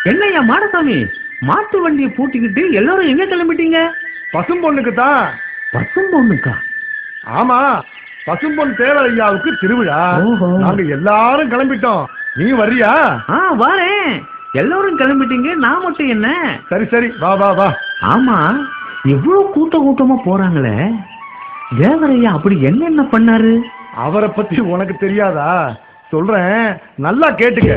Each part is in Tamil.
என்னய்யா மாடசாமி மாட்டு வண்டியை பூட்டிக்கிட்டு எல்லாரும் எங்க கிளம்பிட்டீங்க பசும் பொண்ணுக்கு தான் பசும் பொண்ணுக்கா ஆமா பசும்பொன் தேவரையாவுக்கு திருவிழா ஓஹோ. நாங்க எல்லாரும் கிளம்பிட்டோம் நீ வர்றியா ஆ வாரேன் எல்லாரும் கிளம்பிட்டீங்க நான் மட்டும் என்ன சரி சரி வா வா வா ஆமா இவ்வளவு கூட்ட கூட்டமா போறாங்களே தேவரையா அப்படி என்னென்ன பண்ணாரு அவரை பத்தி உனக்கு தெரியாதா சொல்றேன் நல்லா கேட்டுக்க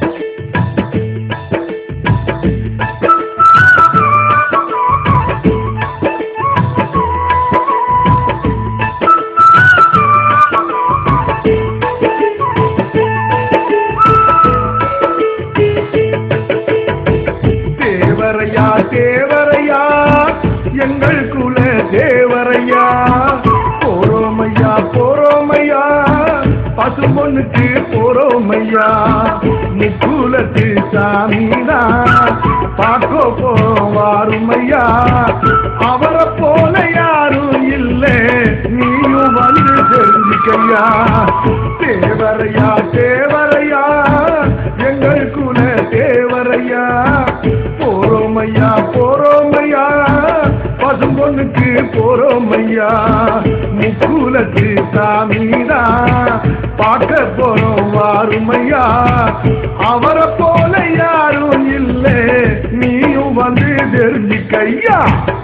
தேவரையா தேவரையா எங்கள் குல தேவரையா போறோமையா போறோமையா பசும்பொண்ணுக்கு போறோமையா நிக்குலத்து சாமிதான் பார்க்க போறோம் வாருமையா அவரை போல யாரும் இல்லை நீயும் வந்து தெரிஞ்சுக்கையா தேவரையா தேவரையா எங்கள் குல தேவரையா போறோமையா போறோமையா பசும்பொண்ணுக்கு போறோமையா முக்குலத்து சாமிதான் பார்க்க போறோம் வாருமையா அவரை போல யாரும் இல்லை நீயும் வந்து தெரிஞ்சுக்கையா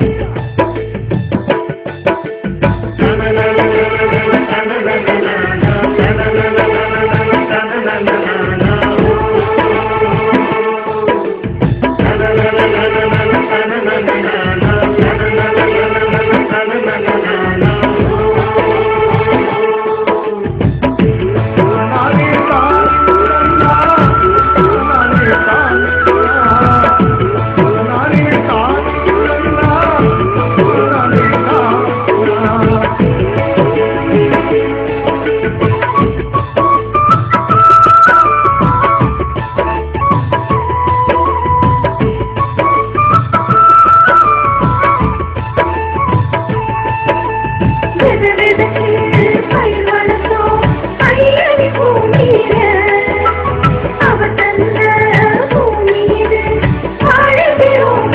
நானே தான் நானே தான் நானே தான் நானே தான் வெத வெதக்கு பயிர் வளர்த்தோம் பயிரடி பூமியில அவ தந்த பூமியில வாழ்கிறோம்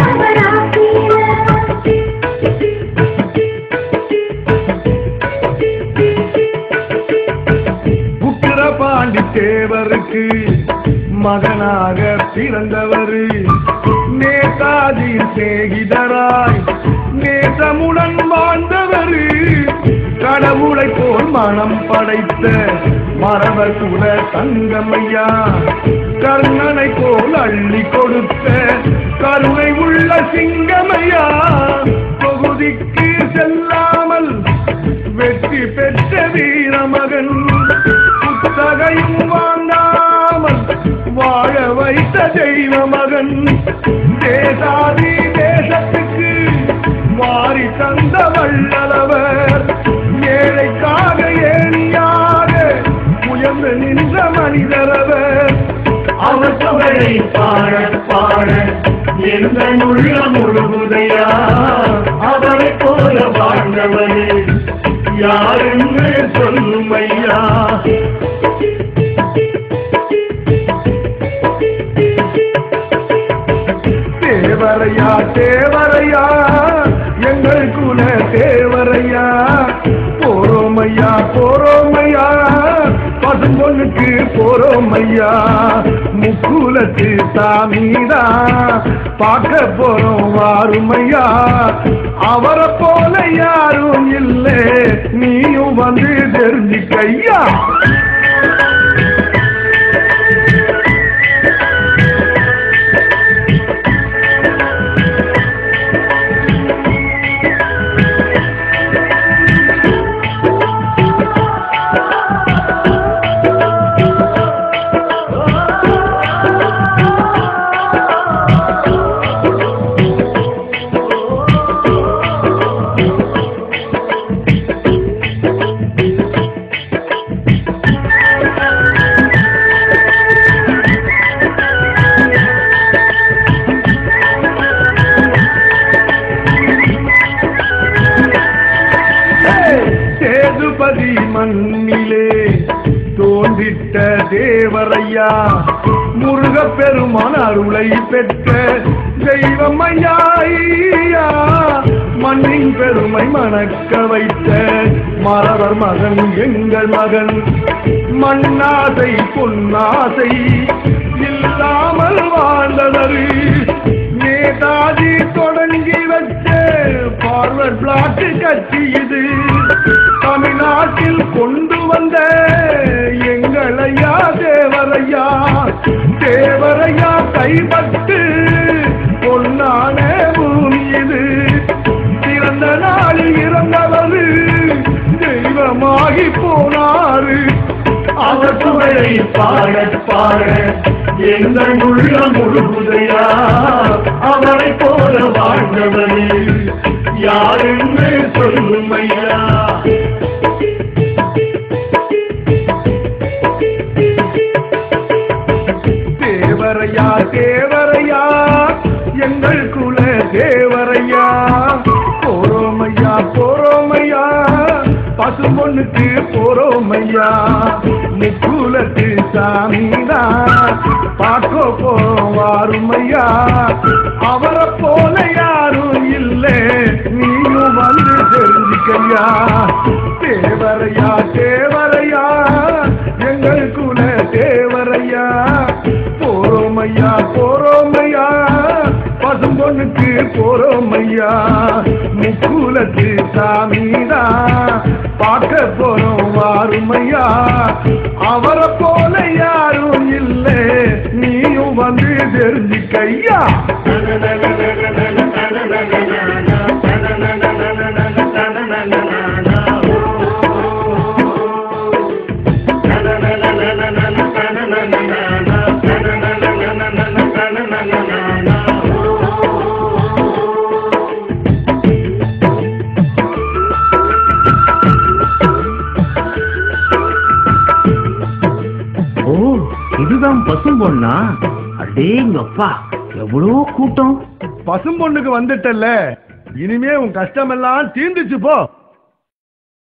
உக்கிர பாண்டி தேவருக்கு மகனாக பிறந்தவர் நேதாஜி சேகிதராய் நேசமுடன் வாழ்ந்தவர் கடவுளை போல் மனம் படைத்த மரவர் குல தங்கமையா கர்ணனை போல் அள்ளி கொடுத்த கருணை உள்ள சிங்கமையா தொகுதிக்கு செல்லாமல் வெற்றி பெற்ற வீரமகன் புத்தகையும் வாங்காமல் வாழ வைத்த தெய்வ மகன் தேசாதி தேசத்துக்கு மாறி தந்த வல்லவர் ஏழைக்காக ஏணியாக உயர்ந்து நின்ற மனிதரவர் அவர் தொகையை பாட பாட எந்த உள்ள முழுகுதையா அவரை போல வாழ்ந்தவனே யாரென்று சொல்லும் ஐயா தேவரையா தேவரையா எங்கள் குல தேவரையா போறோமையா போறோமையா பசும்பொண்ணுக்கு போறோமையா முக்குலத்து சாமிதான் பார்க்க போறோம் வாருமையா அவரை போல யாரும் இல்லை நீயும் வந்து தெரிஞ்சுக்கையா சேதுபதி மண்ணிலே தோன்றிட்ட தேவரையா முருகப் பெருமான் அருளை பெற்ற தெய்வம் ஐயா ஐயா. மண்ணின் பெருமை மணக்க வைத்த மறவர் மகன் எங்கள் மகன் மண்ணாசை பொன்னாசை இல்லாமல் வாழ்ந்தவர் நேதாஜி தொடங்கி வச்ச பார்வர்ட் பிளாக் கட்சி இது தமிழ்நாட்டில் கொண்டு வந்த எங்களையா தேவரையா தேவரையா கைப்பட்டு பொன்னான பூமி இது பிறந்த நாளில் இறந்தவர் தெய்வமாகி போனாரு அவர் புகழை பாட பாட எங்கள் உள்ள முழுகுதையா அவரை போல வாழ்ந்தவரே யாருன்னு சொல்லும் ஐயா தேவரையா தேவரையா எங்கள் குல தேவரையா போறோமையா போறோமையா பசும்பொண்ணுக்கு போறோமையா முக்குலத்து சாமிதா பார்க்க போறோம் வாருமையா அவரை போல யாரும் இல்லை நீயும் வந்து தெரிஞ்சுக்கையா தேவரையா தேவரையா எங்கள் குல தேவரையா போறோமையா போறோமையா பசும்பொண்ணுக்கு போறோமையா முக்குலத்து சாமிதா பார்க்க போறோம் வாருமையா அவரை போல யாரும் இல்லை நீயும் வந்து தெரிஞ்சுக்கையா ஓ இதுதான் பசும் பொண்ணா அடேங்கப்பா எவ்வளோ கூட்டம் பசும்பொண்ணுக்கு வந்துட்டல்ல இனிமே உன் கஷ்டமெல்லாம் தீர்ந்துச்சு போ